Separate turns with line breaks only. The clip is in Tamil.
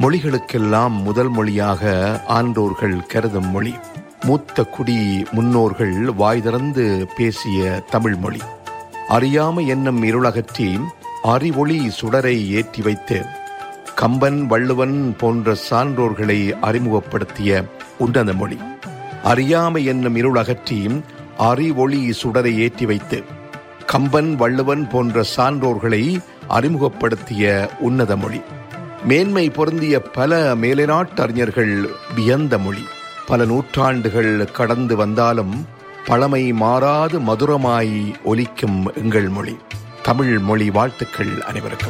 மொழிகளுக்கெல்லாம் முதல் மொழியாக ஆன்றோர்கள் கருதும் மொழி மூத்த குடி முன்னோர்கள் வாய் திறந்து பேசிய தமிழ் மொழி அறியாமை என்னும் இருளகற்றி அறிவொளி சுடரை ஏற்றி வைத்து கம்பன் வள்ளுவன் போன்ற சான்றோர்களை அறிமுகப்படுத்திய உன்னத மொழி அறியாமை என்னும் இருள் அகற்றி அறிவொளி சுடரை ஏற்றி வைத்து கம்பன் வள்ளுவன் போன்ற சான்றோர்களை அறிமுகப்படுத்திய உன்னத மொழி மேன்மை பொருந்திய பல மேலைநாட்டு அறிஞர்கள் வியந்த மொழி பல நூற்றாண்டுகள் கடந்து வந்தாலும் பழமை மாறாது மதுரமாய் ஒலிக்கும் எங்கள் மொழி தமிழ் மொழி வாழ்த்துக்கள் அனைவருக்கும்